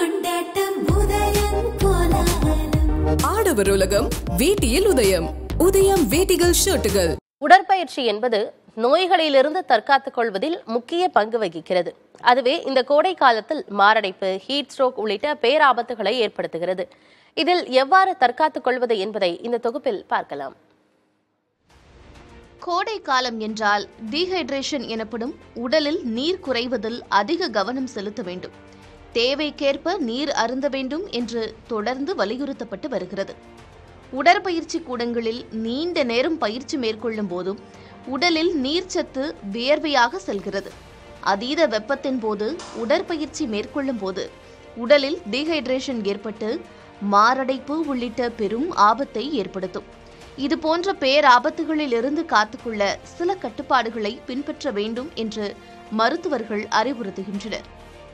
கொண்டாட்டம் உதயம் கோலாகலம் ஆடவர் உலகம் வேட்டியில் உதயம் உதயம் வேட்டிகள் ஷர்ட்டுகள் உடற்பயிற்சி என்பது நோய்களிலிருந்து தற்காத்துக் கொள்வதில் முக்கிய பங்கு வகிக்கிறது அதுவே இந்த கோடை காலத்தில் மாரடைப்பு ஹீட் ஸ்ட்ரோக் உள்ளிட்ட பேராபத்துகளை ஏற்படுத்துகிறது இதில் எவ்வாறு தற்காத்துக் கொள்வது என்பதை இந்த தொகுப்பில் பார்க்கலாம் கோடை காலம் என்றால் டீஹைட்ரேஷன் எனப்படும் உடலில் நீர் குறைவதில் அதிக கவனம் செலுத்த வேண்டும் தேவைக்கேற்ப நீர் அருந்த வேண்டும் என்று தொடர்ந்து வலியுறுத்தப்பட்டு வருகிறது உடற்பயிற்சி கூடங்களில் நீண்ட நேரம் பயிற்சி மேற்கொள்ளும் போதும் உடலில் நீர்ச்சத்து வியர்வையாக செல்கிறது அதீத வெப்பத்தின் போது உடற்பயிற்சி மேற்கொள்ளும் போது உடலில் டீஹைட்ரேஷன் ஏற்பட்டு மாரடைப்பு உள்ளிட்ட பெரும் ஆபத்தை ஏற்படுத்தும் இது போன்ற பேராபத்துகளில் இருந்து காத்துக்கொள்ள சில கட்டுப்பாடுகளை பின்பற்ற வேண்டும் என்று மருத்துவர்கள் அறிவுறுத்துகின்றனர்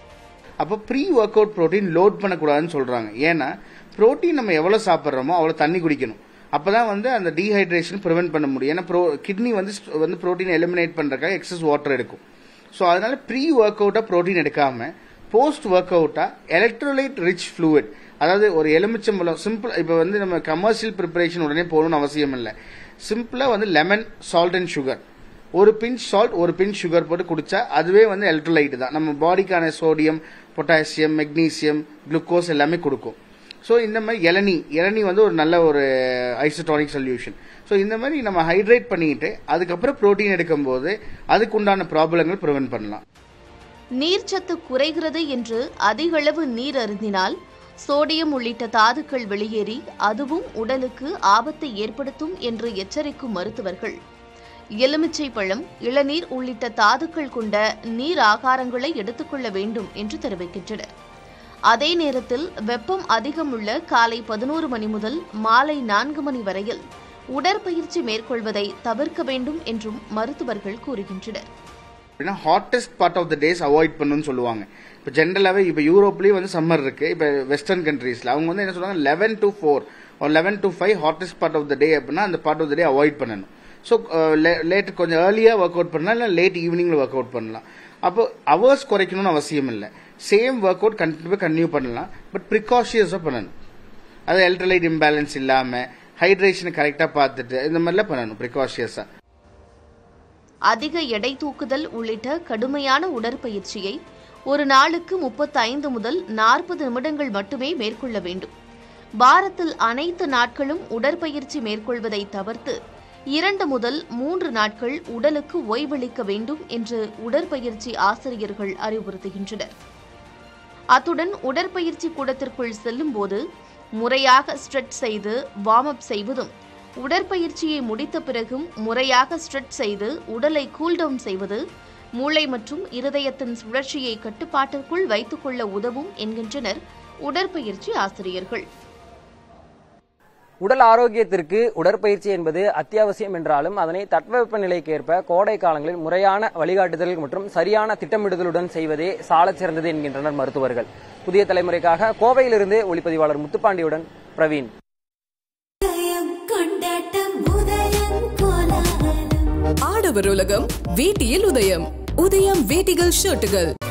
அப்போ pre workout protein load பண்ணக்கூடாதுன்னு சொல்றாங்க ஏன்னா புரோட்டீன் நம்ம எவ்வளவு சாப்பிட்றோமோ அவ்வளோ தண்ணி குடிக்கணும் அப்பதான் வந்து அந்த டீஹைட்ரேஷன் ப்ரிவென்ட் பண்ண முடியும் ஏன்னா ப்ரோ கிட்னி வந்து st- வந்து ப்ரோட்டீன் எலிமினேட் பண்றதுக்காக எக்ஸஸ் வாட்டர் எடுக்கும் ஸோ அதனால ப்ரீ ஒர்க் அவுட்டா ப்ரோட்டீன் எடுக்காம போஸ்ட் ஒர்க் அவுட்டா எலக்ட்ரோலைட் ரிச் ஃப்ளூயிட் அதாவது ஒரு எலுமிச்சம்பழம் சிம்பிள் இப்போ வந்து நம்ம கமர்ஷியல் ப்ரிப்பரேஷன் உடனே போகணும்னு அவசியம் இல்லை சிம்பிளா வந்து லெமன் சால்ட் அண்ட் சுகர் ஒரு பிஞ்ச் சால்ட் ஒரு பிஞ்ச் சுகர் போட்டு குடிச்சா அதுவே வந்து எலக்ட்ரோலைட் தான் நம்ம பாடிக்கான சோடியம் பொட்டாசியம் மெக்னீசியம் குளுக்கோஸ் எல்லாமே கொடுக்கும் ஸோ இந்த மாதிரி இளநீ இளநீ வந்து ஒரு நல்ல ஒரு ஐசோடானிக் சொல்யூஷன் ஸோ இந்த மாதிரி நம்ம ஹைட்ரேட் பண்ணிட்டு அதுக்கப்புறம் புரோட்டீன் எடுக்கும்போது அதுக்கு உண்டான ப்ராப்ளங்கள் ப்ரிவென்ட் பண்ணலாம் நீர்ச்சத்து குறைகிறது என்று அதிகளவு நீர் அருந்தினால் சோடியம் உள்ளிட்ட தாதுக்கள் வெளியேறி அதுவும் உடலுக்கு ஆபத்தை ஏற்படுத்தும் என்று எச்சரிக்கும் மருத்துவர்கள் எலுமிச்சை பழம் இளநீர் உள்ளிட்ட தாதுக்கள் கொண்ட நீர் ஆகாரங்களை எடுத்துக்கொள்ள வேண்டும் என்று தெரிவிக்கின்றனர் அதே நேரத்தில் வெப்பம் அதிகம் உள்ள காலை பதினோரு மணி முதல் மாலை நான்கு மணி வரையில் உடற்பயிற்சி மேற்கொள்வதை தவிர்க்க வேண்டும் என்றும் மருத்துவர்கள் கூறுகின்றனர் அப்படின்னா hottest part of the days avoid பண்ணுன்னு சொல்லுவாங்க இப்போ ஜென்ரலாகவே இப்போ யூரோப்லேயும் வந்து சம்மர் இருக்கு இப்போ வெஸ்டர்ன் கண்ட்ரீஸில் அவங்க வந்து என்ன சொல்லுவாங்க லெவன் டு ஃபோர் ஒரு eleven to five hottest part of the day அப்படின்னா அந்த part of the day avoid பண்ணணும் ஸோ லேட் கொஞ்சம் ஏர்லியாக ஒர்க் அவுட் பண்ணலாம் இல்லை லேட் ஈவினிங்கில் ஒர்க் அவுட் பண்ணலாம் அப்போ அவர்ஸ் குறைக்கணும்னு அவசியம் இல்லை சேம் ஒர்க் அவுட் கண்டிப்பாக கன்டினியூ பண்ணலாம் பட் ப்ரிகாஷியஸாக பண்ணணும் அது எலக்ட்ரோலைட் இம்பேலன்ஸ் இல்லாமல் ஹைட்ரேஷனை கரெக்டாக பார்த்துட்டு இந்த மாதிரிலாம் பண்ணணும் ப்ரிகாஷியஸாக அதிக எடை தூக்குதல் உள்ளிட்ட கடுமையான உடற்பயிற்சியை ஒரு நாளுக்கு முப்பத்தைந்து முதல் நாற்பது நிமிடங்கள் மட்டுமே மேற்கொள்ள வேண்டும் வாரத்தில் அனைத்து நாட்களும் உடற்பயிற்சி மேற்கொள்வதை தவிர்த்து இரண்டு முதல் மூன்று நாட்கள் உடலுக்கு ஓய்வளிக்க வேண்டும் என்று உடற்பயிற்சி ஆசிரியர்கள் அறிவுறுத்துகின்றனர் அத்துடன் உடற்பயிற்சி கூடத்திற்குள் செல்லும்போது முறையாக ஸ்ட்ரெச் செய்து வார்ம் அப் செய்வதும் உடற்பயிற்சியை முடித்த பிறகும் முறையாக ஸ்ட்ரெச் செய்து உடலை கூல் டவுன் செய்வது மூளை மற்றும் இருதயத்தின் சுழற்சியை கட்டுப்பாட்டிற்குள் வைத்துக்கொள்ள உதவும் என்கின்றனர் உடற்பயிற்சி ஆசிரியர்கள் உடல் ஆரோக்கியத்திற்கு உடற்பயிற்சி என்பது அத்தியாவசியம் என்றாலும் அதனை தட்பவெப்ப நிலைக்கு ஏற்ப கோடை காலங்களில் முறையான வழிகாட்டுதல் மற்றும் சரியான திட்டமிடுதலுடன் செய்வதே சாலச் சிறந்தது என்கின்றனர் மருத்துவர்கள் புதிய தலைமுறைக்காக கோவையிலிருந்து ஒளிப்பதிவாளர் முத்துப்பாண்டியுடன் பிரவீன் உதயம் கொண்டாட்டம் உதயம் கோலாகலம் ஆடவர் உலகம் வேட்டியில் உதயம் உதயம் வேட்டிகள் ஷர்ட்டுகள்